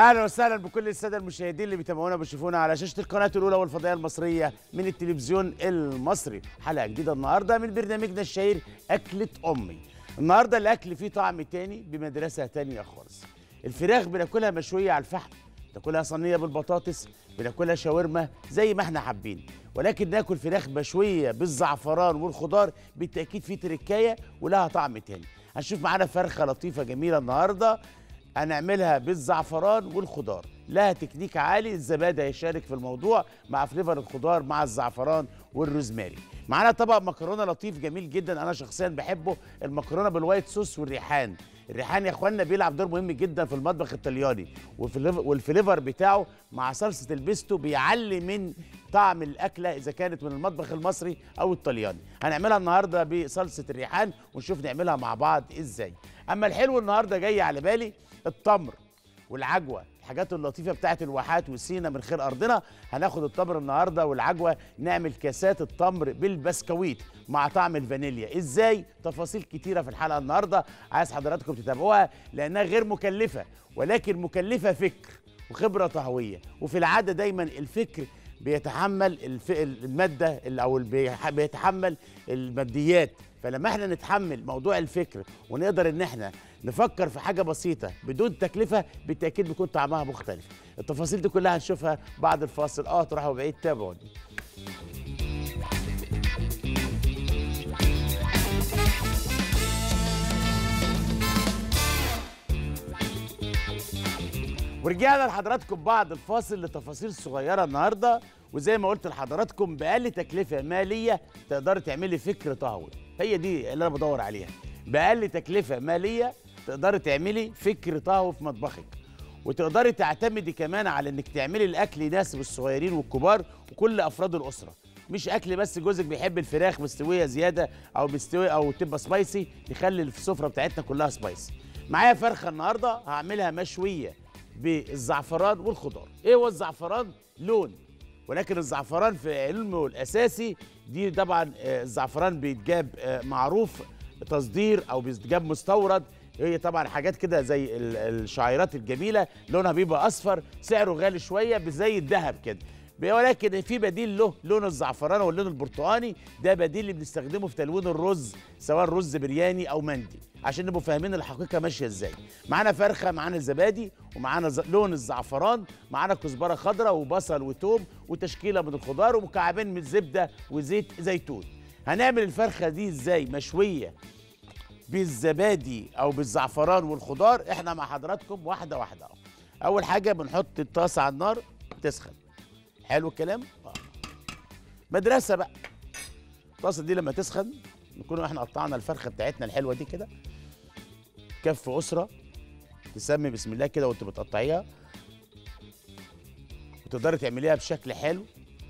اهلا وسهلا بكل الساده المشاهدين اللي بيتابعونا وبيشوفونا على شاشه القناه الاولى والفضائيه المصريه من التلفزيون المصري حلقه جديده النهارده من برنامجنا الشهير اكله امي النهارده الاكل فيه طعم تاني بمدرسه تانية خالص الفراخ بناكلها مشويه على الفحم بناكلها صينيه بالبطاطس بناكلها شاورما زي ما احنا حابين ولكن ناكل فراخ مشويه بالزعفران والخضار بالتاكيد في تركايه ولها طعم تاني هنشوف معانا فرخه لطيفه جميله النهارده هنعملها بالزعفران والخضار لها تكنيك عالي الزبادي هيشارك في الموضوع مع فليفر الخضار مع الزعفران والروزماري معانا طبق مكرونه لطيف جميل جدا انا شخصيا بحبه المكرونه بالوايت صوص والريحان الريحان يا اخوانا بيلعب دور مهم جدا في المطبخ الطلياني والفليف- والفليفر بتاعه مع صلصه البيستو بيعلي من طعم الاكله اذا كانت من المطبخ المصري او الطلياني هنعملها النهارده بصلصه الريحان ونشوف نعملها مع بعض ازاي اما الحلو النهارده جاي على بالي التمر والعجوه الحاجات اللطيفه بتاعت الواحات وسينا من خير ارضنا هناخد التمر النهارده والعجوه نعمل كاسات التمر بالبسكويت مع طعم الفانيليا ازاي تفاصيل كتيره في الحلقه النهارده عايز حضراتكم تتابعوها لانها غير مكلفه ولكن مكلفه فكر وخبره طهويه وفي العاده دايما الفكر بيتحمل الف... الماده ال- او ال- بيح- بيتحمل الماديات فلما احنا نتحمل موضوع الفكر ونقدر ان احنا نفكر في حاجه بسيطه بدون تكلفه بالتاكيد بيكون طعمها مختلف التفاصيل دي كلها هنشوفها بعد الفاصل اه تروحوا بعيد تابعوني ورجعنا لحضراتكم بعد الفاصل لتفاصيل صغيره النهارده وزي ما قلت لحضراتكم باقل تكلفه ماليه تقدري تعملي فكر طهوي هي دي اللي انا بدور عليها باقل تكلفه ماليه تقدري تعملي فكر طهوي في مطبخك وتقدري تعتمدي كمان على انك تعملي الاكل يناسب الصغيرين والكبار وكل افراد الاسره مش اكل بس جوزك بيحب الفراخ مستويه زياده او مستويه او تبقى سبايسي يخلي السفره بتاعتنا كلها سبايسي معايا فرخه النهارده هعملها مشويه بالزعفران والخضار ايه هو الزعفران لون ولكن الزعفران في علمه الاساسي دي طبعا آه، الزعفران بيتجاب آه، معروف تصدير او بيتجاب مستورد هي طبعا حاجات كده زي ال- الشعيرات الجميله لونها بيبقى اصفر سعره غالي شويه زي الذهب كده ولكن في بديل له لون الزعفران واللون البرتقاني ده بديل اللي بنستخدمه في تلوين الرز سواء رز برياني او مندي عشان نبقوا فاهمين الحقيقه ماشيه ازاي معانا فرخه معانا زبادي ومعانا ز- لون الزعفران معانا كزبره خضراء وبصل وتوم وتشكيله من الخضار ومكعبين من الزبده وزيت زيتون هنعمل الفرخه دي ازاي مشويه بالزبادي او بالزعفران والخضار احنا مع حضراتكم واحده واحده اهو اول حاجه بنحط الطاسه على النار تسخن حلو الكلام آه. مدرسه بقى الطاسه دي لما تسخن نكون احنا قطعنا الفرخه بتاعتنا الحلوه دي كده كف اسره تسمي بسم الله كده وانت بتقطعيها وتقدري تعمليها بشكل حلو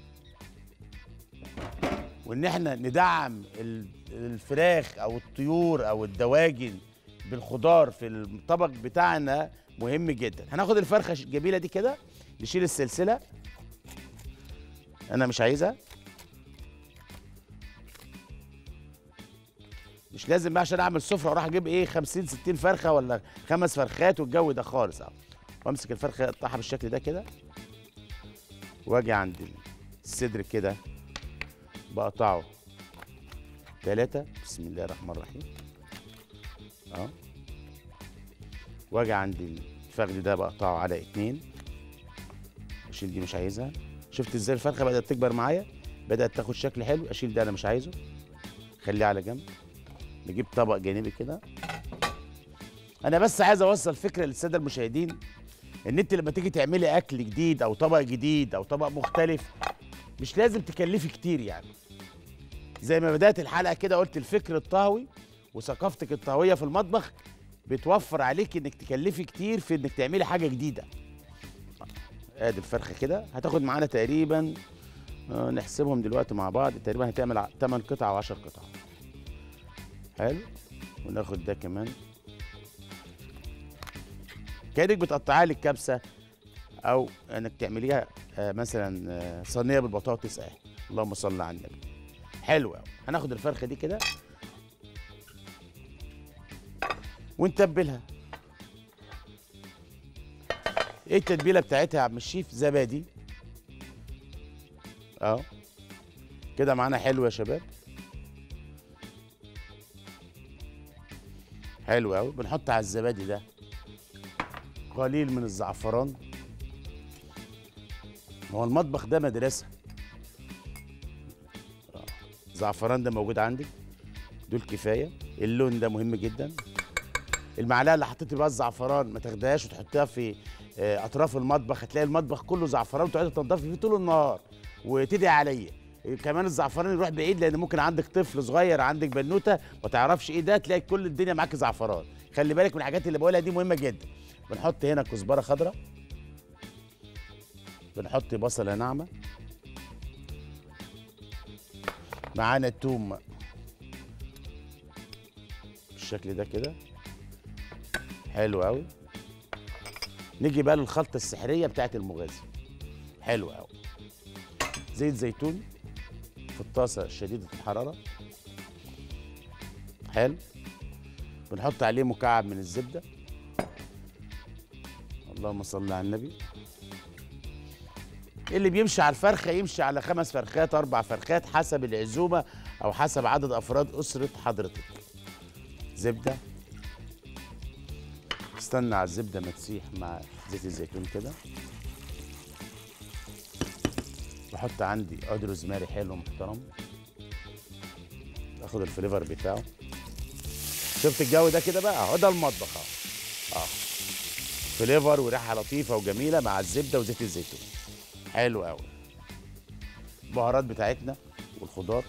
وان احنا ندعم ال- الفراخ او الطيور او الدواجن بالخضار في الطبق بتاعنا مهم جدا هناخد الفرخه الجميله دي كده نشيل السلسله انا مش عايزها مش لازم بقى عشان اعمل سفره واروح اجيب ايه 50 60 فرخه ولا خمس فرخات والجو ده خالص اهو وامسك الفرخه اقطعها بالشكل ده كده واجي عند الصدر كده بقطعه ثلاثة بسم الله الرحمن الرحيم اه واجي عند الفخذ ده بقطعه على اتنين اشيل دي مش عايزها شفت ازاي الفرخه بدات تكبر معايا بدات تاخد شكل حلو اشيل ده انا مش عايزه خليه على جنب نجيب طبق جانبي كده انا بس عايز اوصل فكره للساده المشاهدين ان انت لما تيجي تعملي اكل جديد او طبق جديد او طبق مختلف مش لازم تكلفي كتير يعني زي ما بدات الحلقه كده قلت الفكر الطهوي وثقافتك الطهويه في المطبخ بتوفر عليك انك تكلفي كتير في انك تعملي حاجه جديده ادي الفرخه كده هتاخد معانا تقريبا آه، نحسبهم دلوقتي مع بعض تقريبا هتعمل 8 قطع او 10 قطع حلو وناخد ده كمان كانك بتقطعها لك كبسه او انك تعمليها آه، مثلا آه، صينيه بالبطاطس اهي اللهم صل على النبي حلو قوي هناخد الفرخه دي كده ونتبلها ايه التتبيله بتاعتها يا عم الشيف زبادي اهو كده معانا حلو يا شباب حلو قوي بنحط على الزبادي ده قليل من الزعفران هو المطبخ ده مدرسه آه. الزعفران ده موجود عندك دول كفايه اللون ده مهم جدا المعلقه اللي حطيتي بقى الزعفران ما تاخدهاش وتحطيها في آه، اطراف المطبخ هتلاقي المطبخ كله زعفران وتقعدي تنضفي فيه طول النهار وتدعي عليا كمان الزعفران يروح بعيد لان ممكن عندك طفل صغير عندك بنوته ما تعرفش ايه ده تلاقي كل الدنيا معاك زعفران خلي بالك من الحاجات اللي بقولها دي مهمه جدا بنحط هنا كزبره خضراء بنحط بصله ناعمه معانا التوم بالشكل ده كده حلو قوي نيجي بقى للخلطه السحريه بتاعت المغازي حلو قوي زيت زيتون في الطاسه شديده الحراره حلو بنحط عليه مكعب من الزبده اللهم صل على النبي اللي بيمشي على الفرخه يمشي على خمس فرخات اربع فرخات حسب العزومه او حسب عدد افراد اسره حضرتك زبده استنى على الزبده ما تسيح مع زيت الزيتون كده بحط عندي عود روزماري حلو محترم اخد الفليفر بتاعه شفت الجو ده كده بقى اهو ده المطبخ اهو اه فليفر وريحه لطيفه وجميله مع الزبده وزيت الزيتون حلو قوي البهارات بتاعتنا والخضار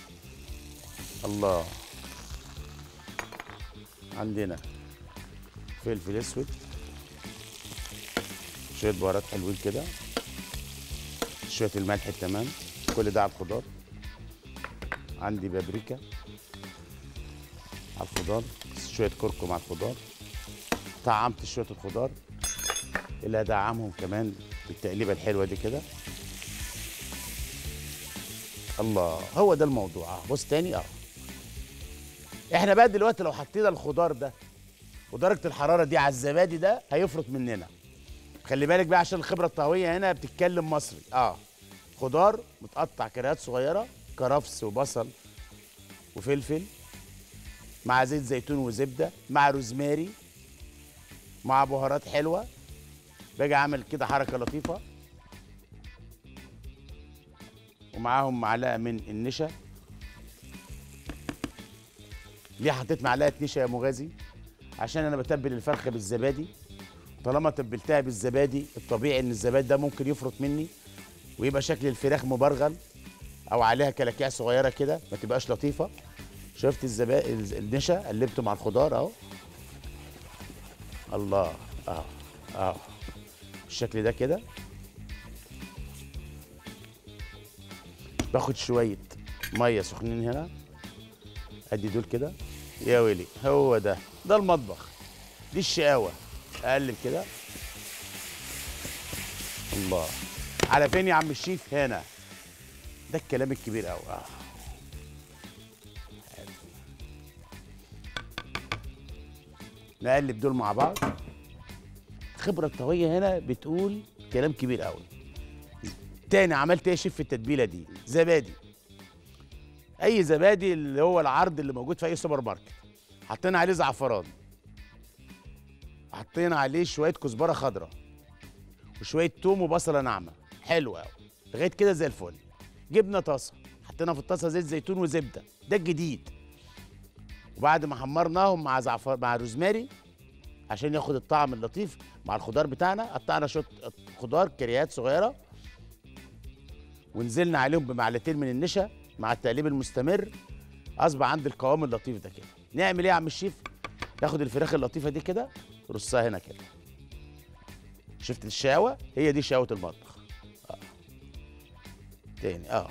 الله عندنا فلفل اسود شويه بهارات حلوين كده شويه الملح التمام كل ده على الخضار عندي بابريكا على الخضار شويه كركم على الخضار طعمت شويه الخضار اللي هدعمهم كمان بالتقليبه الحلوه دي كده الله هو ده الموضوع اه بص تاني اه احنا بقى دلوقتي لو حطينا الخضار ده ودرجه الحراره دي على الزبادي ده هيفرط مننا خلي بالك بقى عشان الخبره الطهويه هنا بتتكلم مصري اه خضار متقطع كرات صغيره كرفس وبصل وفلفل مع زيت زيتون وزبده مع روزماري مع بهارات حلوه باجي اعمل كده حركه لطيفه ومعاهم معلقه من النشا ليه حطيت معلقه نشا يا مغازي عشان انا بتبل الفرخه بالزبادي طالما تبلتها بالزبادي الطبيعي ان الزبادي ده ممكن يفرط مني ويبقى شكل الفراخ مبرغل او عليها كلاكيع صغيره كده ما تبقاش لطيفه شفت الزبا النشا قلبته مع الخضار اهو الله اهو اهو بالشكل ده كده باخد شويه ميه سخنين هنا ادي دول كده يا ويلي هو ده ده المطبخ دي الشقاوه اقلب كده الله على فين يا عم الشيف هنا ده الكلام الكبير قوي آه. حلو. نقلب دول مع بعض الخبره الطهويه هنا بتقول كلام كبير قوي تاني عملت ايه يا شيف في التتبيله دي زبادي اي زبادي اللي هو العرض اللي موجود في اي سوبر ماركت حطينا عليه زعفران حطينا عليه شويه كزبره خضراء وشويه توم وبصله ناعمه حلو قوي لغايه كده زي الفل جبنا طاسه حطينا في الطاسه زيت زيتون وزبده ده الجديد وبعد ما حمرناهم مع زعفر مع روزماري عشان ياخد الطعم اللطيف مع الخضار بتاعنا قطعنا شويه خضار كريات صغيره ونزلنا عليهم بمعلقتين من النشا مع التقليب المستمر اصبح عندي القوام اللطيف ده كده نعمل ايه يا عم الشيف تاخد الفراخ اللطيفه دي كده رصها هنا كده شفت الشاوه هي دي شاوه المطبخ اه تاني اه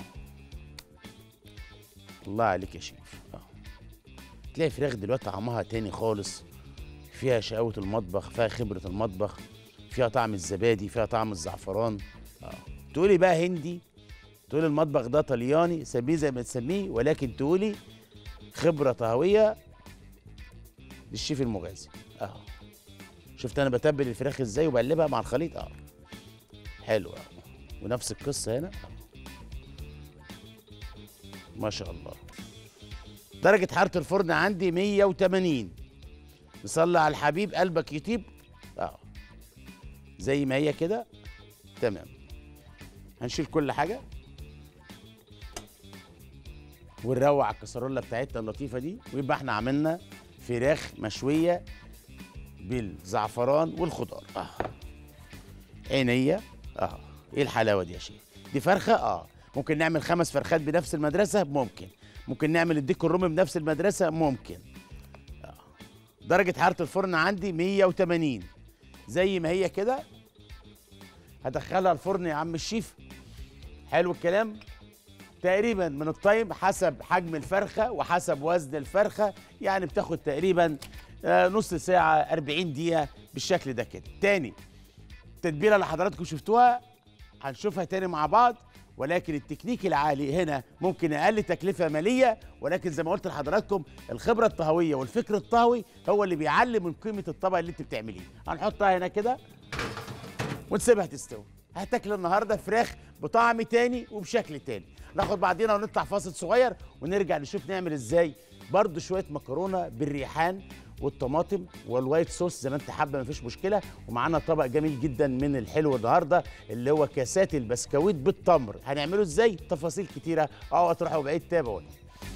الله عليك يا شيف اه تلاقي فراخ دلوقتي طعمها تاني خالص فيها شقاوة المطبخ فيها خبرة المطبخ فيها طعم الزبادي فيها طعم الزعفران اه تقولي بقى هندي تقولي المطبخ ده طلياني سميه زي ما تسميه ولكن تقولي خبرة طهوية للشيف المغازي اهو شفت انا بتبل الفراخ ازاي وبقلبها مع الخليط اه حلو اه ونفس القصه هنا ما شاء الله درجة حرارة الفرن عندي 180 نصلي على الحبيب قلبك يطيب اه زي ما هي كده تمام هنشيل كل حاجة ونروق على الكسرولة بتاعتنا اللطيفة دي ويبقى احنا عملنا فراخ مشوية بالزعفران والخضار اه عينيا اه ايه الحلاوة دي يا شيخ دي فرخة اه ممكن نعمل خمس فرخات بنفس المدرسة ممكن ممكن نعمل الديك الرومي بنفس المدرسة ممكن آه. درجة حرارة الفرن عندي 180 زي ما هي كده هدخلها الفرن يا عم الشيف حلو الكلام تقريبا من التايم حسب حجم الفرخة وحسب وزن الفرخة يعني بتاخد تقريبا آه، نص ساعة 40 دقيقة بالشكل ده كده تاني التتبيلة اللي حضراتكم شفتوها هنشوفها تاني مع بعض ولكن التكنيك العالي هنا ممكن اقل تكلفه ماليه ولكن زي ما قلت لحضراتكم الخبره الطهويه والفكر الطهوي هو اللي بيعلي من قيمه الطبق اللي انت بتعمليه هنحطها هنا كده ونسيبها تستوي هتاكل النهارده فراخ بطعم تاني وبشكل تاني ناخد بعضينا ونطلع فاصل صغير ونرجع نشوف نعمل ازاي برضو شويه مكرونه بالريحان والطماطم والوايت صوص زي ما انت حابه مفيش مشكله ومعانا طبق جميل جدا من الحلو النهارده اللي هو كاسات البسكويت بالتمر هنعمله ازاي تفاصيل كتيره اوعوا تروحوا بعيد تابعوني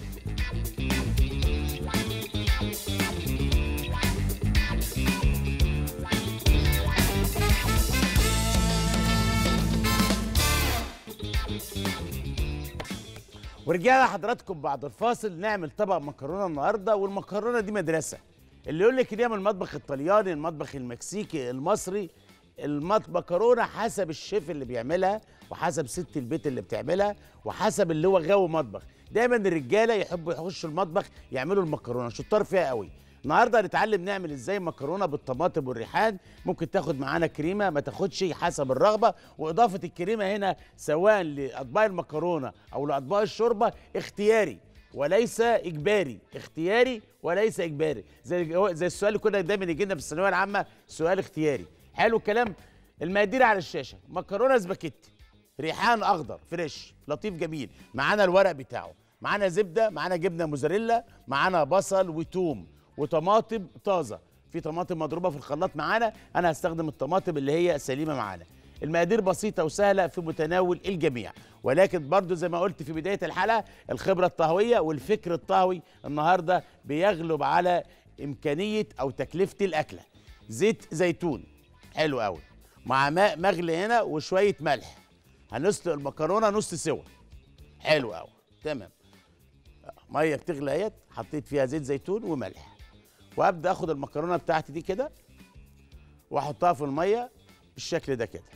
ورجعنا حضراتكم بعد الفاصل نعمل طبق مكرونه النهارده والمكرونه دي مدرسه اللي يقول لك ان هي من المطبخ الطلياني المطبخ المكسيكي المصري المكرونه حسب الشيف اللي بيعملها وحسب ست البيت اللي بتعملها وحسب اللي هو غاوي مطبخ دايما الرجاله يحبوا يخشوا المطبخ يعملوا المكرونه شطار فيها قوي النهارده هنتعلم نعمل ازاي مكرونه بالطماطم والريحان ممكن تاخد معانا كريمه ما تاخدش حسب الرغبه واضافه الكريمه هنا سواء لاطباق المكرونه او لاطباق الشوربه اختياري وليس اجباري اختياري وليس اجباري زي زي السؤال اللي كنا دايما يجي لنا في الثانويه العامه سؤال اختياري حلو الكلام المقادير على الشاشه مكرونه سباكيتي ريحان اخضر فريش لطيف جميل معانا الورق بتاعه معانا زبده معانا جبنه موزاريلا معانا بصل وتوم وطماطم طازه في طماطم مضروبه في الخلاط معانا انا هستخدم الطماطم اللي هي سليمه معانا المقادير بسيطة وسهلة في متناول الجميع ولكن برضو زي ما قلت في بداية الحلقة الخبرة الطهوية والفكر الطهوي النهاردة بيغلب على إمكانية أو تكلفة الأكلة زيت زيتون حلو قوي مع ماء مغلي هنا وشوية ملح هنسلق المكرونة نص سوا حلو قوي تمام مية بتغلي اهيت حطيت فيها زيت زيتون وملح وابدا اخد المكرونه بتاعتي دي كده واحطها في الميه بالشكل ده كده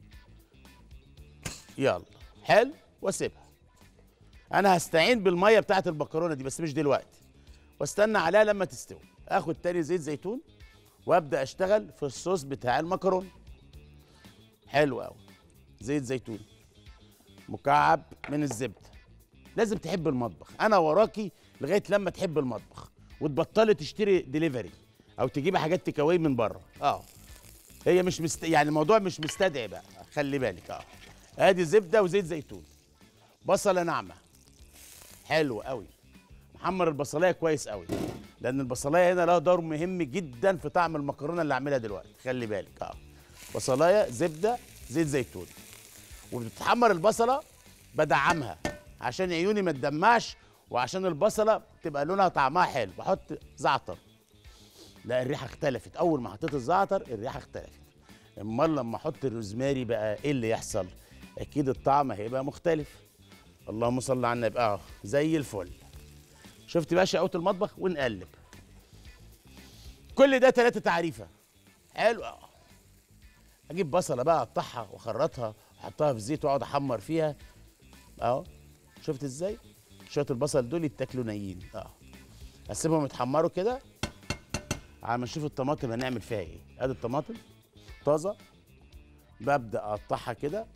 يلا حلو واسيبها انا هستعين بالميه بتاعت المكرونه دي بس مش دلوقتي واستنى عليها لما تستوي اخد تاني زيت زيتون وابدا اشتغل في الصوص بتاع المكرونه حلو قوي زيت زيتون مكعب من الزبده لازم تحب المطبخ انا وراكي لغايه لما تحب المطبخ وتبطلي تشتري ديليفري او تجيبي حاجات تكاوي من بره اه هي مش مست... يعني الموضوع مش مستدعي بقى خلي بالك اه ادي زبده وزيت زيتون بصله ناعمه حلو قوي محمر البصلايه كويس قوي لان البصلايه هنا لها دور مهم جدا في طعم المكرونه اللي هعملها دلوقتي خلي بالك اه بصلايه زبده زيت زيتون وبتتحمر البصله بدعمها عشان عيوني ما تدمعش وعشان البصله تبقى لونها طعمها حلو بحط زعتر لا الريحه اختلفت اول ما حطيت الزعتر الريحه اختلفت امال لما احط الروزماري بقى ايه اللي يحصل اكيد الطعم هيبقى مختلف اللهم صل على النبي اه زي الفل شفت بقى شقاوة المطبخ ونقلب كل ده ثلاثة تعريفة حلو اه اجيب بصله بقى اقطعها واخرطها واحطها في زيت واقعد احمر فيها اهو شفت ازاي شويه البصل دول يتاكلوا نيين اه اسيبهم يتحمروا كده على ما نشوف الطماطم هنعمل فيها ايه ادي الطماطم طازه ببدا اقطعها كده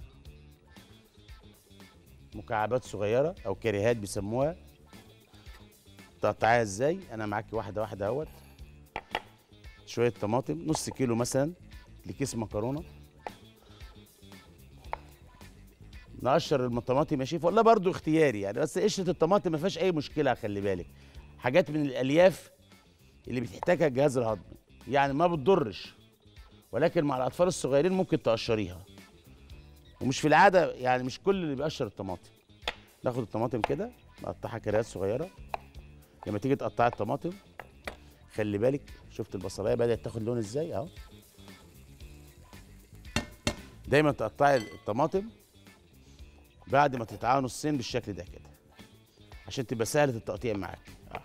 مكعبات صغيره او كريهات بيسموها تقطعيها ازاي انا معاكي واحده واحده اهوت شويه طماطم نص كيلو مثلا لكيس مكرونه نقشر الطماطم يا شيف والله برضو اختياري يعني بس قشره الطماطم ما فيهاش اي مشكله خلي بالك حاجات من الالياف اللي بتحتاجها الجهاز الهضمي يعني ما بتضرش ولكن مع الاطفال الصغيرين ممكن تقشريها ومش في العاده يعني مش كل اللي بيقشر الطماطم ناخد الطماطم كده نقطعها كريات صغيره لما تيجي تقطعي الطماطم خلي بالك شفت البصلايه بدات تاخد لون ازاي اهو دايما تقطعي الطماطم بعد ما تقطعها نصين بالشكل ده كده عشان تبقى سهله التقطيع معاك اه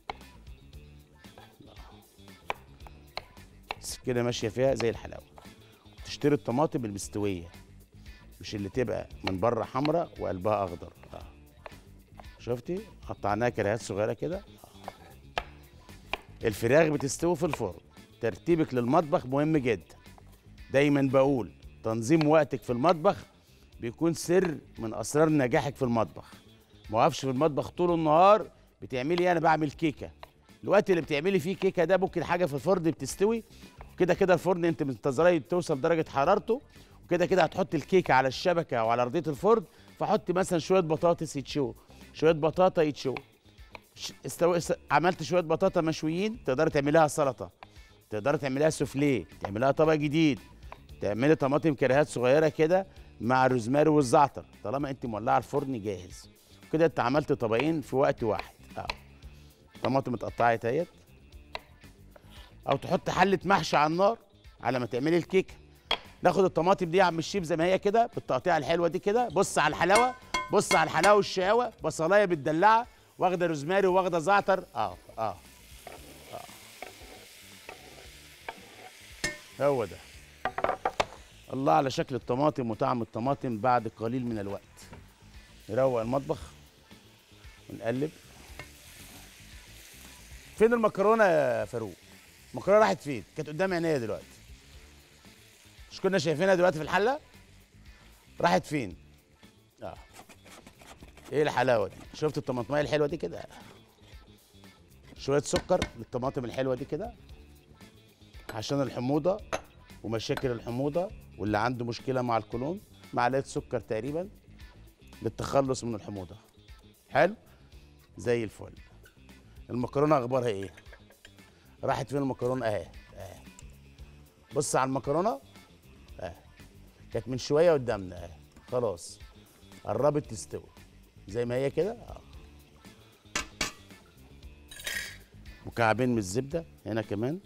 السكينه ماشيه فيها زي الحلاوه تشتري الطماطم المستويه مش اللي تبقى من بره حمراء وقلبها اخضر اه شفتي قطعناها كريهات صغيره كده آه. الفراخ بتستوي في الفرن ترتيبك للمطبخ مهم جدا دايما بقول تنظيم وقتك في المطبخ بيكون سر من اسرار نجاحك في المطبخ ما اقفش في المطبخ طول النهار بتعملي انا بعمل كيكه الوقت اللي بتعملي فيه كيكه ده ممكن حاجه في الفرن بتستوي وكده كده الفرن انت منتظراه توصل درجه حرارته وكده كده هتحط الكيكه على الشبكه او على ارضيه الفرن فحط مثلا شويه بطاطس يتشووا شويه بطاطا يتشووا ش- استو... است... عملت شويه بطاطا مشويين تقدر تعملها سلطه تقدر تعملها سوفليه تعملها طبق جديد تعملي طماطم كريهات صغيره كده مع الروزماري والزعتر طالما انت مولعه الفرن جاهز كده انت عملت طبقين في وقت واحد اه طماطم اتقطعت اهيت او تحط حله محشي على النار على ما تعملي الكيكه ناخد الطماطم دي يا عم الشيف زي ما هي كده بالتقطيعه الحلوه دي كده بص على الحلاوه بص على الحلاوه والشقاوه بصلايه متدلعه واخده روزماري واخده زعتر اه اه اه هو ده الله على شكل الطماطم وطعم الطماطم بعد قليل من الوقت نروق المطبخ ونقلب فين المكرونه يا فاروق المكرونه راحت فين كانت قدام عينيا دلوقتي مش كنا شايفينها دلوقتي في الحله راحت فين اه ايه الحلاوه دي شفت الطماطميه الحلوه دي كده شويه سكر للطماطم الحلوه دي كده عشان الحموضه ومشاكل الحموضه واللي عنده مشكله مع القولون معلقه سكر تقريبا للتخلص من الحموضه حلو زي الفل المكرونه اخبارها ايه راحت فين المكرونه اهي اهي بص على المكرونه اهي كانت من شويه قدامنا اهي خلاص قربت تستوي زي ما هي كده اه مكعبين من الزبده هنا كمان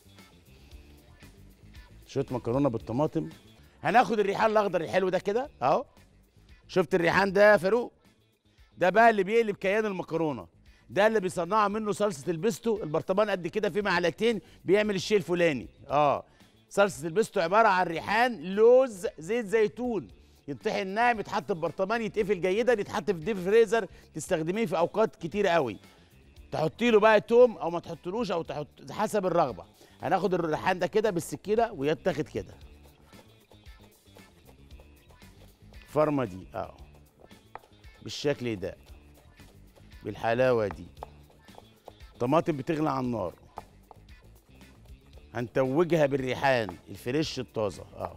شويه مكرونه بالطماطم هناخد الريحان الاخضر الحلو ده كده اهو شفت الريحان ده يا فاروق ده بقى اللي بيقلب كيان المكرونه ده اللي بيصنعوا منه صلصه البيستو البرطمان قد كده فيه معلقتين بيعمل الشيء الفلاني اه صلصه البيستو عباره عن ريحان لوز زيت زيتون يطحن ناعم يتحط في برطمان يتقفل جيدا يتحط في ديب فريزر تستخدميه في اوقات كتيره قوي تحطي له بقى توم او ما تحطلوش او تحط حسب الرغبه هناخد الريحان ده كده بالسكينه ويتاخد كده فرمه دي اه بالشكل ده بالحلاوه دي طماطم بتغلى على النار هنتوجها بالريحان الفريش الطازه اه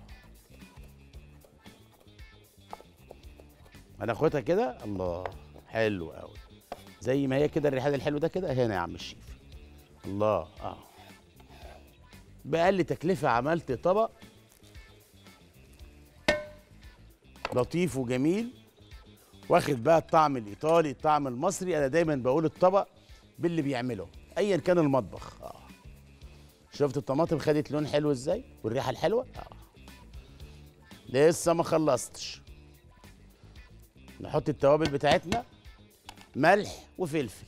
هناخدها كده الله حلو قوي زي ما هي كده الريحان الحلو ده كده هنا يا عم الشيف الله اه بأقل تكلفة عملت طبق لطيف وجميل واخد بقى الطعم الإيطالي الطعم المصري أنا دايما بقول الطبق باللي بيعمله أيا كان المطبخ آه. شفت الطماطم خدت لون حلو ازاي والريحة الحلوة آه. لسه ما خلصتش نحط التوابل بتاعتنا ملح وفلفل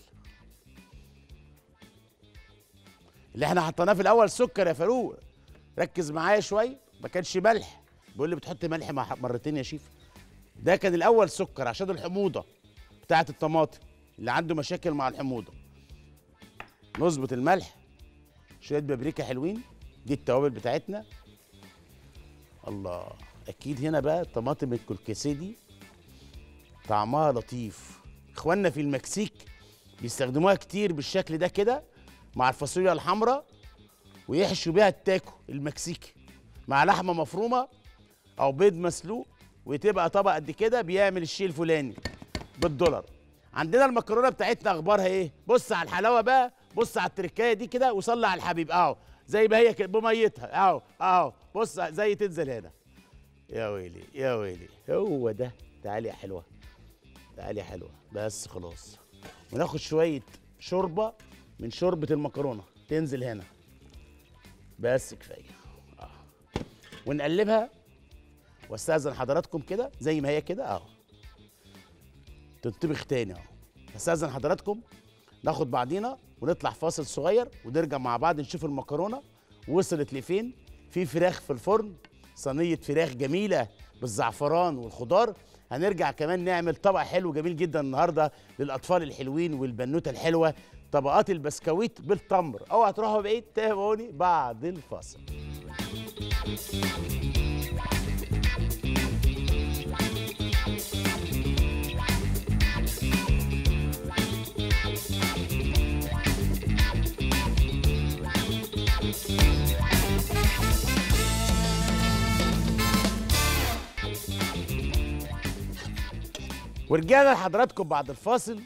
اللي احنا حطيناه في الاول سكر يا فاروق ركز معايا شويه ما كانش ملح بيقول لي بتحط ملح مع مرتين يا شيف ده كان الاول سكر عشان الحموضه بتاعه الطماطم اللي عنده مشاكل مع الحموضه نظبط الملح شويه بابريكا حلوين دي التوابل بتاعتنا الله اكيد هنا بقى طماطم الكلكسيه دي طعمها لطيف اخواننا في المكسيك بيستخدموها كتير بالشكل ده كده مع الفاصوليا الحمراء ويحشوا بيها التاكو المكسيكي مع لحمه مفرومه او بيض مسلوق وتبقى طبق قد كده بيعمل الشيء الفلاني بالدولار عندنا المكرونه بتاعتنا اخبارها ايه بص على الحلاوه بقى بص على التركايه دي كده وصلي على الحبيب اهو زي ما هي كده بميتها اهو اهو بص زي تنزل هنا يا ويلي يا ويلي هو ده تعالي يا حلوه تعالي يا حلوه بس خلاص وناخد شويه شوربه من شوربه المكرونه تنزل هنا بس كفايه آه. ونقلبها واستاذن حضراتكم كده زي ما هي كده اهو تنطبخ تاني اهو استاذن حضراتكم ناخد بعضينا ونطلع فاصل صغير ونرجع مع بعض نشوف المكرونه وصلت لفين في فراخ في الفرن صينيه فراخ جميله بالزعفران والخضار هنرجع كمان نعمل طبق حلو جميل جدا النهارده للاطفال الحلوين والبنوته الحلوه طبقات البسكويت بالتمر اوعى تروحوا بعيد تابعوني بعد الفاصل ورجعنا لحضراتكم بعد الفاصل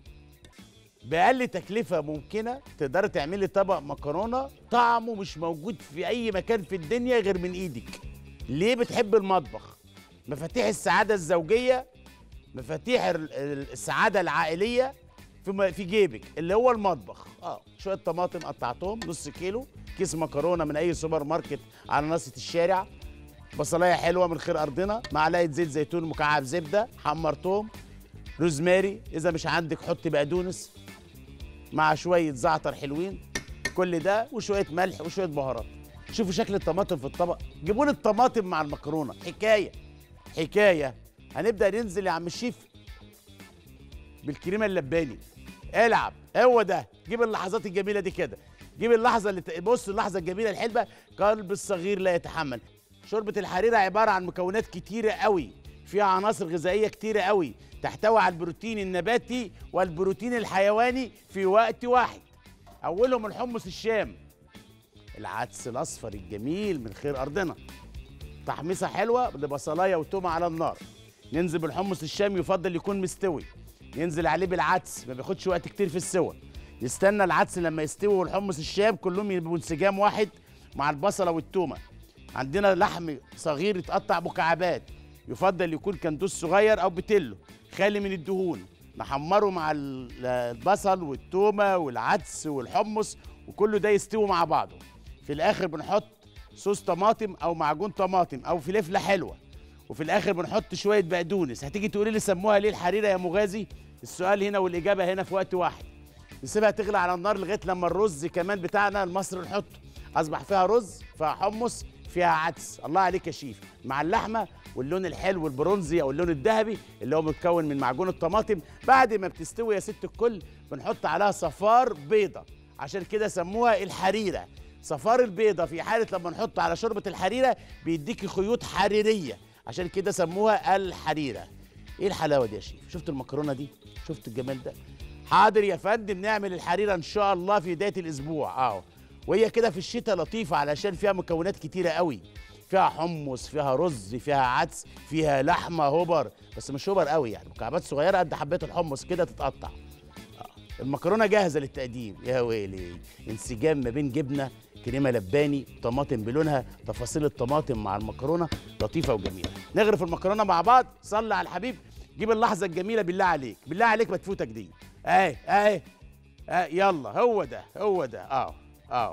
بأقل تكلفة ممكنة تقدري تعملي طبق مكرونة طعمه مش موجود في أي مكان في الدنيا غير من إيدك. ليه بتحب المطبخ؟ مفاتيح السعادة الزوجية مفاتيح ال- ال- السعادة العائلية في م- في جيبك اللي هو المطبخ. اه شوية طماطم قطعتهم نص كيلو، كيس مكرونة من أي سوبر ماركت على ناصية الشارع، بصلايه حلوه من خير ارضنا معلقه زيت زيتون مكعب زبده حمرتهم روزماري اذا مش عندك حط بقدونس مع شويه زعتر حلوين كل ده وشويه ملح وشويه بهارات شوفوا شكل الطماطم في الطبق جيبوا لي الطماطم مع المكرونه حكايه حكايه هنبدا ننزل يا عم الشيف بالكريمه اللباني العب هو ده جيب اللحظات الجميله دي كده جيب اللحظه اللي ت- بص اللحظه الجميله الحلوه قلب الصغير لا يتحمل شوربه الحريره عباره عن مكونات كتيره قوي فيها عناصر غذائيه كتيره قوي تحتوي على البروتين النباتي والبروتين الحيواني في وقت واحد اولهم الحمص الشام العدس الاصفر الجميل من خير ارضنا تحميصه حلوه ببصلايه وتومه على النار ننزل بالحمص الشام يفضل يكون مستوي ينزل عليه بالعدس ما بياخدش وقت كتير في السوى يستنى العدس لما يستوي والحمص الشام كلهم يبقوا انسجام واحد مع البصله والتومه عندنا لحم صغير يتقطع مكعبات يفضل يكون كندوس صغير او بتلو خالي من الدهون نحمره مع ال- البصل والتومه والعدس والحمص وكله ده يستوي مع بعضه في الاخر بنحط صوص طماطم او معجون طماطم او فلفله حلوه وفي الاخر بنحط شويه بقدونس هتيجي تقولي لي سموها ليه الحريره يا مغازي السؤال هنا والاجابه هنا في وقت واحد نسيبها تغلي على النار لغايه لما الرز كمان بتاعنا المصري نحطه اصبح فيها رز فيها حمص فيها عدس الله عليك يا شيف مع اللحمه واللون الحلو البرونزي او اللون الذهبي اللي هو متكون من معجون الطماطم بعد ما بتستوي يا ست الكل بنحط عليها صفار بيضه عشان كده سموها الحريره صفار البيضه في حاله لما نحط على شوربه الحريره بيديكي خيوط حريريه عشان كده سموها الحريره ايه الحلاوه دي يا شيف شفت المكرونه دي شفت الجمال ده حاضر يا فندم نعمل الحريره ان شاء الله في بدايه الاسبوع اهو وهي كده في الشتاء لطيفه علشان فيها مكونات كتيره قوي فيها حمص فيها رز فيها عدس فيها لحمه هوبر بس مش هوبر قوي يعني مكعبات صغيره قد حبايه الحمص كده تتقطع المكرونه جاهزه للتقديم يا ويلي انسجام ما بين جبنه كريمه لباني طماطم بلونها تفاصيل الطماطم مع المكرونه لطيفه وجميله نغرف المكرونه مع بعض صلي على الحبيب جيب اللحظه الجميله بالله عليك بالله عليك ما تفوتك دي اهي اهي آه يلا هو ده هو ده اه اه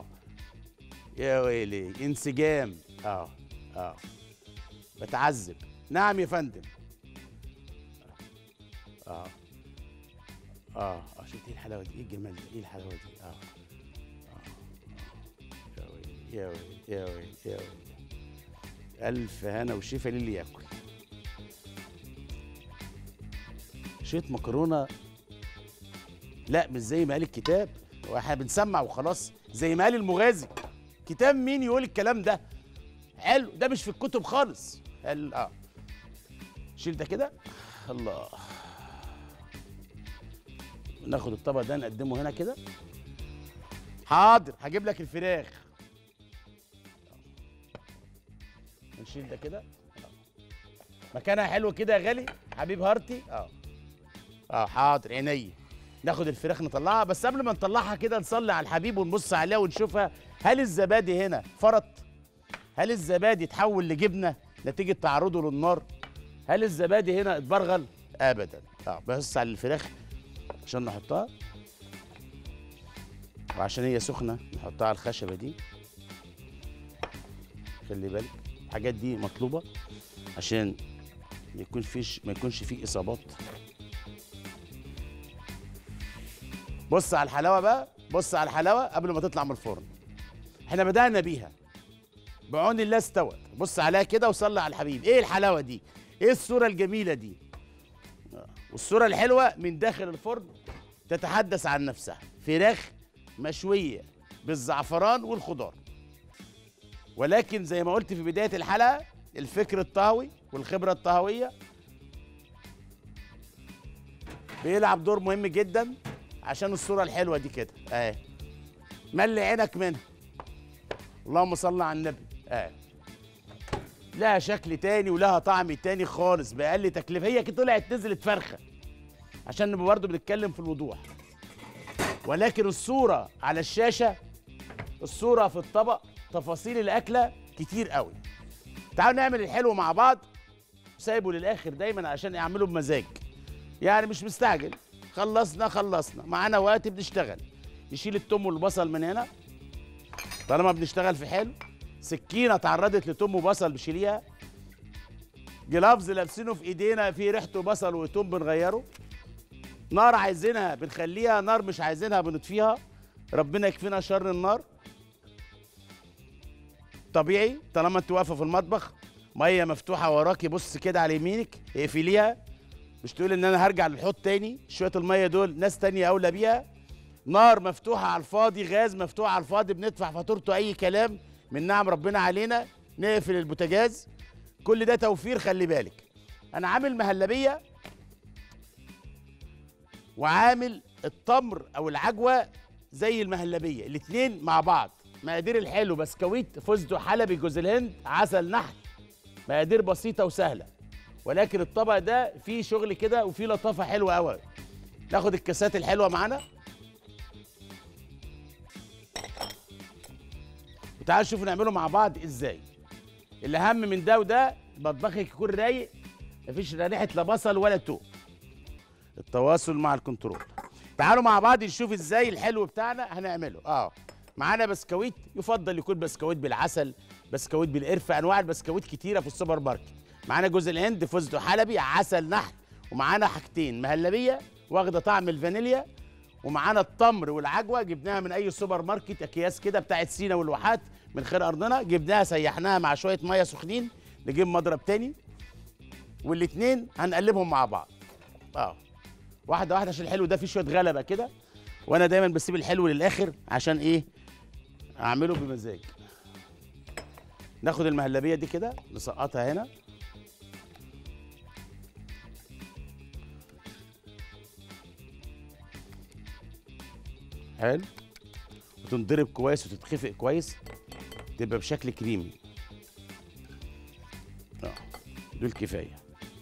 يا ويلي انسجام اه اه بتعذب نعم يا فندم اه اه اه شفت ايه الحلاوه دي ايه الجمال ده ايه الحلاوه دي اه اه آه. يا ويلي يا ويلي يا ويلي يا ويلي الف هنا وشفا للي ياكل شويه مكرونه لا مش زي ما قال الكتاب واحنا بنسمع وخلاص زي ما قال المغازي كتاب مين يقول الكلام ده حلو ده مش في الكتب خالص قال اه شيل ده كده الله ناخد الطبق ده نقدمه هنا كده حاضر هجيب لك الفراخ نشيل ده كده آه. مكانها حلو كده يا غالي حبيب هارتي اه اه حاضر عينيا ناخد الفراخ نطلعها بس قبل ما نطلعها كده نصلي على الحبيب ونبص عليها ونشوفها هل الزبادي هنا فرط هل الزبادي اتحول لجبنه نتيجه تعرضه للنار هل الزبادي هنا اتبرغل ابدا اه بص على الفراخ عشان نحطها وعشان هي سخنه نحطها على الخشبه دي خلي بالك الحاجات دي مطلوبه عشان ما يكون فيش ما يكونش فيه اصابات بص على الحلاوه بقى بص على الحلاوه قبل ما تطلع من الفرن احنا بدانا بيها بعون الله استوت بص عليها كده وصلي على الحبيب ايه الحلاوه دي ايه الصوره الجميله دي آه. والصوره الحلوه من داخل الفرن تتحدث عن نفسها فراخ مشويه بالزعفران والخضار ولكن زي ما قلت في بدايه الحلقه الفكر الطهوي والخبره الطهويه بيلعب دور مهم جدا عشان الصوره الحلوه دي كده اهي ملي عينك منها اللهم صل على النبي اهي لها شكل تاني ولها طعم تاني خالص باقل تكلفه هي كده طلعت نزلت فرخه عشان نبقى برضه بنتكلم في الوضوح ولكن الصوره على الشاشه الصوره في الطبق تفاصيل الاكله كتير قوي تعالوا نعمل الحلو مع بعض سايبه للاخر دايما عشان يعمله بمزاج يعني مش مستعجل خلصنا خلصنا معانا وقت بنشتغل نشيل التوم والبصل من هنا طالما بنشتغل في حلو سكينه اتعرضت لتوم وبصل بشيليها جلافز لابسينه في ايدينا في ريحته بصل وتوم بنغيره نار عايزينها بنخليها نار مش عايزينها بنطفيها ربنا يكفينا شر النار طبيعي طالما انت واقفه في المطبخ ميه مفتوحه وراكي بص كده على يمينك اقفليها مش تقول ان انا هرجع للحوض تاني شويه الميه دول ناس تانية اولى بيها نار مفتوحه على الفاضي غاز مفتوح على الفاضي بندفع فاتورته اي كلام من نعم ربنا علينا نقفل البوتاجاز كل ده توفير خلي بالك انا عامل مهلبيه وعامل التمر او العجوه زي المهلبيه الاتنين مع بعض مقادير الحلو بسكويت فستق حلبي جوز الهند عسل نحل مقادير بسيطه وسهله ولكن الطبق ده فيه شغل كده وفيه لطافه حلوه قوي ناخد الكاسات الحلوه معانا وتعالوا نشوف نعمله مع بعض ازاي الاهم من ده وده مطبخك يكون رايق مفيش لا ريحه لا بصل ولا توم التواصل مع الكنترول تعالوا مع بعض نشوف ازاي الحلو بتاعنا هنعمله اه معانا بسكويت يفضل يكون بسكويت بالعسل بسكويت بالقرفه انواع البسكويت كتيره في السوبر ماركت معانا جوز الهند فستق حلبي عسل نحل ومعانا حاجتين مهلبيه واخده طعم الفانيليا ومعانا التمر والعجوه جبناها من اي سوبر ماركت اكياس كده بتاعت سينا والواحات من خير ارضنا جبناها سيحناها مع شويه ميه سخنين نجيب مضرب تاني والاتنين هنقلبهم مع بعض اه واحده واحده عشان الحلو ده فيه شويه غلبه كده وانا دايما بسيب الحلو للاخر عشان ايه اعمله بمزاج ناخد المهلبيه دي كده نسقطها هنا حلو وتنضرب كويس وتتخفق كويس تبقى بشكل كريمي اه دول كفايه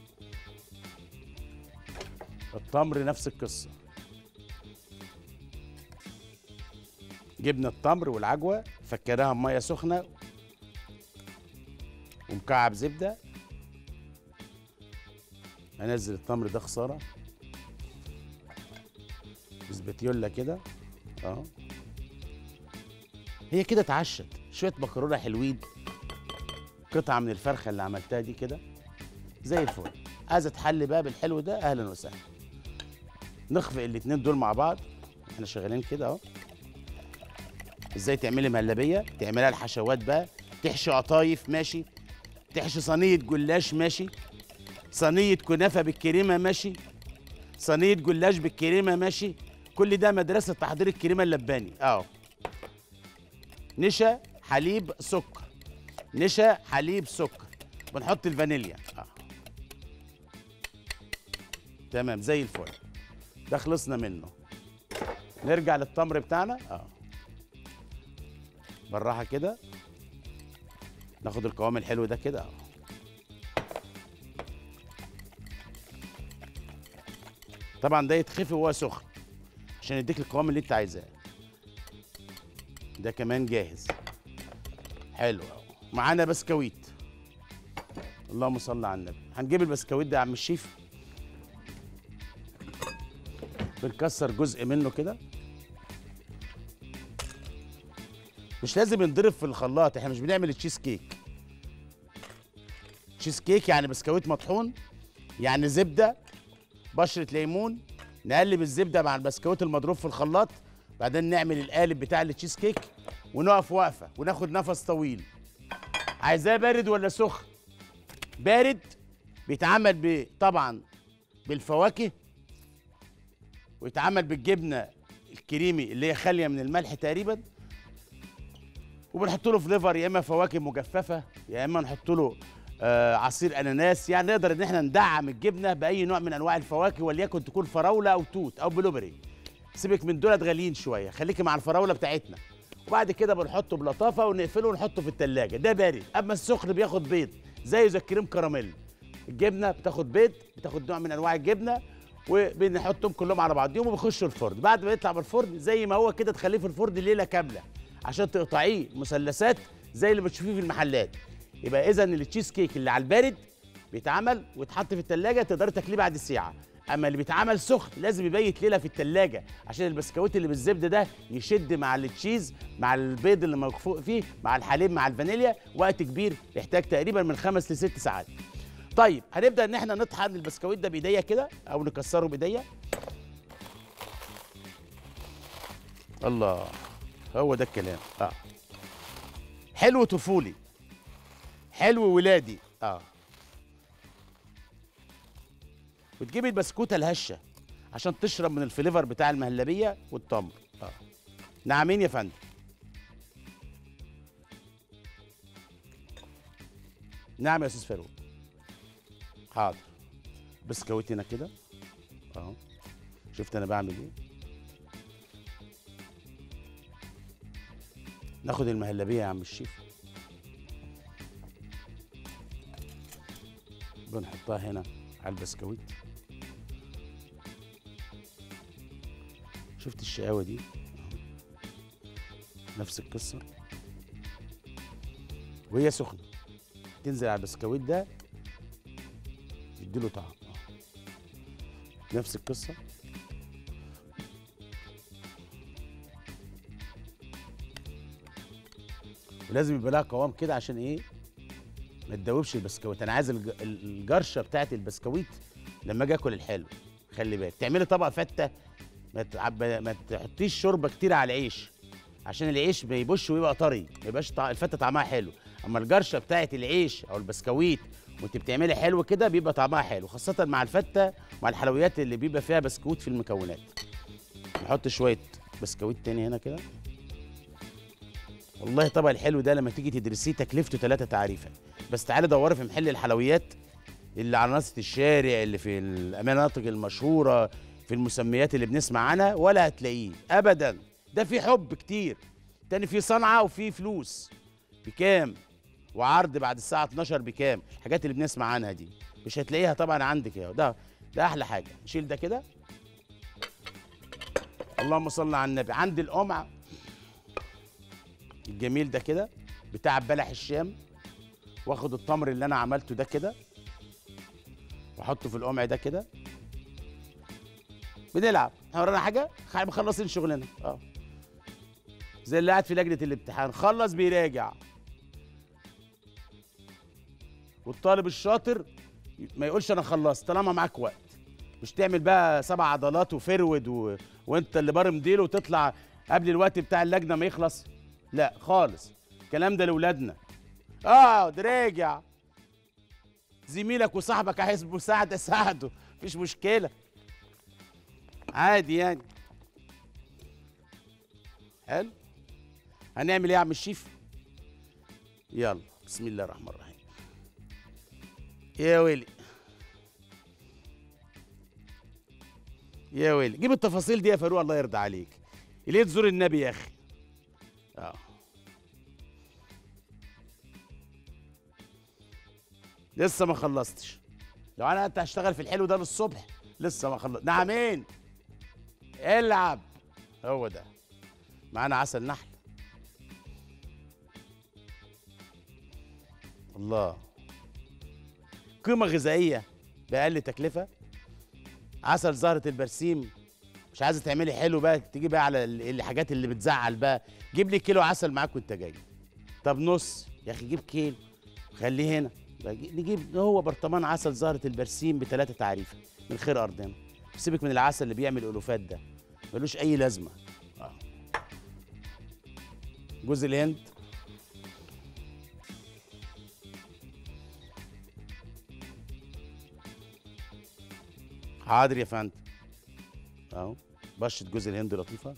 التمر نفس القصه جبنا التمر والعجوه فكناها بميه سخنه ومكعب زبده انزل التمر ده خساره بسبتيولا كده اه هي كده اتعشت شويه مكرونه حلوين قطعه من الفرخه اللي عملتها دي كده زي الفل عايزه تحلي بقى بالحلو ده اهلا وسهلا نخفق الاتنين دول مع بعض احنا شغالين كده اهو ازاي تعملي مهلبيه تعمليها الحشوات بقى تحشي قطايف ماشي تحشي صينيه جلاش ماشي صينيه كنافه بالكريمه ماشي صينيه جلاش بالكريمه ماشي كل ده مدرسه تحضير الكريمه اللباني اهو نشا حليب سكر نشا حليب سكر بنحط الفانيليا اه تمام زي الفل ده خلصنا منه نرجع للتمر بتاعنا اه بالراحه كده ناخد القوام الحلو ده كده اهو طبعا ده يتخفي وهو سخن عشان يديك القوام اللي انت عايزاه ده كمان جاهز حلو اهو معانا بسكويت اللهم صل على النبي هنجيب البسكويت ده يا عم الشيف بنكسر جزء منه كده مش لازم ينضرب في الخلاط احنا مش بنعمل التشيز كيك تشيز كيك يعني بسكويت مطحون يعني زبده بشره ليمون نقلب الزبده مع البسكويت المضروب في الخلاط بعدين نعمل القالب بتاع التشيز كيك ونقف وقفه وناخد نفس طويل عايزاه بارد ولا سخن بارد بيتعمل ب- طبعا بالفواكه ويتعمل بالجبنه الكريمي اللي هي خاليه من الملح تقريبا وبنحط له فليفر يا اما فواكه مجففه يا اما نحط له آه عصير اناناس يعني نقدر ان احنا ندعم الجبنه باي نوع من انواع الفواكه وليكن تكون فراوله او توت او بلوبري سيبك من دولت غاليين شويه خليكي مع الفراوله بتاعتنا وبعد كده بنحطه بلطافه ونقفله ونحطه في التلاجة ده بارد اما السخن بياخد بيض زيه زي الكريم كراميل الجبنه بتاخد بيض بتاخد نوع من انواع الجبنه وبنحطهم كلهم على بعضهم وبيخشوا الفرن بعد ما يطلع من الفرن زي ما هو كده تخليه في الفرن ليله كامله عشان تقطعيه مثلثات زي اللي بتشوفيه في المحلات يبقى اذا التشيز كيك اللي على البارد بيتعمل ويتحط في التلاجة تقدري تاكليه بعد ساعه اما اللي بيتعمل سخن لازم يبيت ليله في التلاجة عشان البسكويت اللي بالزبده ده يشد مع التشيز مع البيض اللي مخفوق فيه مع الحليب مع الفانيليا وقت كبير يحتاج تقريبا من خمس لست ساعات طيب هنبدا ان احنا نطحن البسكويت ده بايديا كده او نكسره بايديا الله هو ده الكلام اه حلو طفولي حلو ولادي اه وتجيبي البسكوته الهشه عشان تشرب من الفليفر بتاع المهلبيه والتمر اه نعمين يا فندم نعم يا استاذ فاروق حاضر بسكويت هنا كده اهو شفت انا بعمل ايه ناخد المهلبيه يا عم الشيف بنحطها هنا على البسكويت شفت الشقاوه دي أهو. نفس القصه وهي سخنه تنزل على البسكويت ده يديله طعم أهو. نفس القصه ولازم يبقى لها قوام كده عشان ايه ما تدوبش البسكويت انا عايز الج- ال- الجرشه بتاعت البسكويت لما اجي اكل الحلو خلي بالك تعملي طبق فته ما تعب... ما تحطيش شوربه كتير على العيش عشان العيش ما يبش ويبقى طري ما يبقاش طع... الفته طعمها حلو اما الجرشه بتاعت العيش او البسكويت وانت بتعملي حلو كده بيبقى طعمها حلو خاصه مع الفته مع الحلويات اللي بيبقى فيها بسكوت في المكونات نحط شويه بسكويت تاني هنا كده والله طبق الحلو ده لما تيجي تدرسيه تكلفته ثلاثة تعريفة بس تعالي دوري في محل الحلويات اللي على ناصية الشارع اللي في المناطق المشهورة في المسميات اللي بنسمع عنها ولا هتلاقيه أبدا ده في حب كتير تاني في صنعة وفي فلوس بكام وعرض بعد الساعة 12 بكام الحاجات اللي بنسمع عنها دي مش هتلاقيها طبعا عندك اهو ده ده أحلى حاجة نشيل ده كده اللهم صل على النبي عند القمع الجميل ده كده بتاع بلح الشام واخد التمر اللي انا عملته ده كده واحطه في القمع ده كده بنلعب احنا ورانا حاجه خ- مخلصين شغلنا اه زي اللي قاعد في لجنه الامتحان خلص بيراجع والطالب الشاطر ما يقولش انا خلصت طالما معاك وقت مش تعمل بقى سبع عضلات وفرود و... وانت اللي بارم ديله وتطلع قبل الوقت بتاع اللجنه ما يخلص لا خالص الكلام ده لاولادنا اقعد راجع زميلك وصاحبك عايز مساعده ساعده مفيش مشكله عادي يعني حلو هنعمل ايه يا عم الشيف يلا بسم الله الرحمن الرحيم يا ويلي يا ويلي جيب التفاصيل دي يا فاروق الله يرضى عليك ليه تزور النبي يا اخي اه لسه ما خلصتش لو انا انت هشتغل في الحلو ده للصبح لسه ما خلصت نعمين العب هو ده معانا عسل نحل الله قيمة غذائية بأقل تكلفة عسل زهرة البرسيم مش عايزة تعملي حلو بقى تيجي بقى على ال- الحاجات اللي بتزعل بقى جيب لي كيلو عسل معاك وانت جاي طب نص يا اخي جيب كيلو خليه هنا بجي- نجيب هو برطمان عسل زهرة البرسيم بثلاثة تعريفة من خير أرضنا سيبك من العسل اللي بيعمل ألوفات ده ملوش أي لازمة آه. جوز الهند حاضر يا فندم اهو بشة جوز الهند لطيفة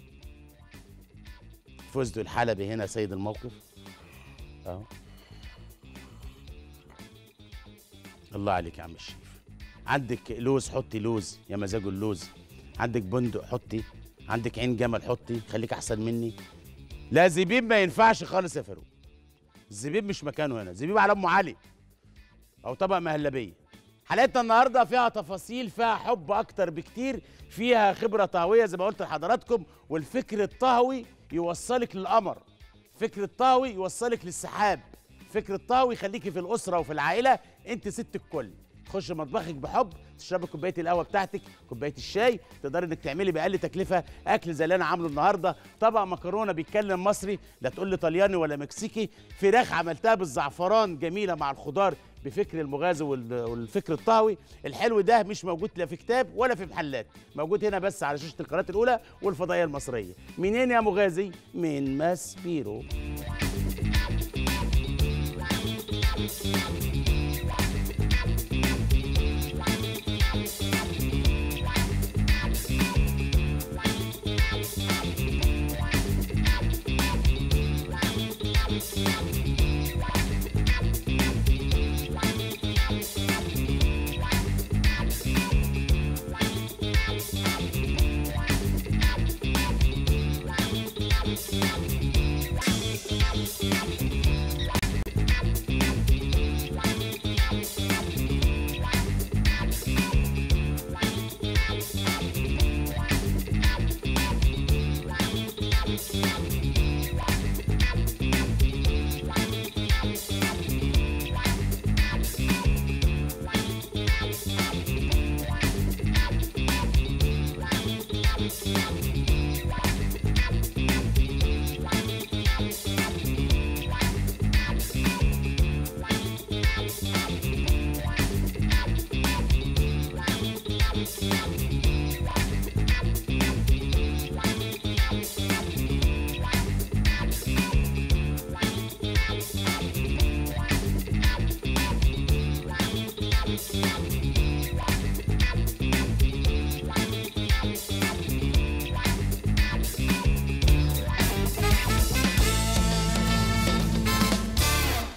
فستق الحلبي هنا سيد الموقف اهو الله عليك يا عم الشيف عندك لوز حطي لوز يا مزاج اللوز عندك بندق حطي عندك عين جمل حطي خليك احسن مني لا زبيب ما ينفعش خالص يا فاروق الزبيب مش مكانه هنا زبيب على ام علي او طبق مهلبيه حلقتنا النهارده فيها تفاصيل فيها حب اكتر بكتير فيها خبره طهويه زي ما قلت لحضراتكم والفكر الطهوي يوصلك للقمر فكر الطهوي يوصلك للسحاب فكر الطهوي يخليكي في الاسره وفي العائله انت ست الكل تخش مطبخك بحب تشربي كوبايه القهوه بتاعتك كوبايه الشاي تقدري انك تعملي باقل تكلفه اكل زي اللي انا عامله النهارده طبق مكرونه بيتكلم مصري لا تقول لي طلياني ولا مكسيكي فراخ عملتها بالزعفران جميله مع الخضار بفكر المغازي وال- والفكر الطهوي الحلو ده مش موجود لا في كتاب ولا في محلات موجود هنا بس على شاشه القناه الاولى والفضائيه المصريه منين يا مغازي من ماس بيرو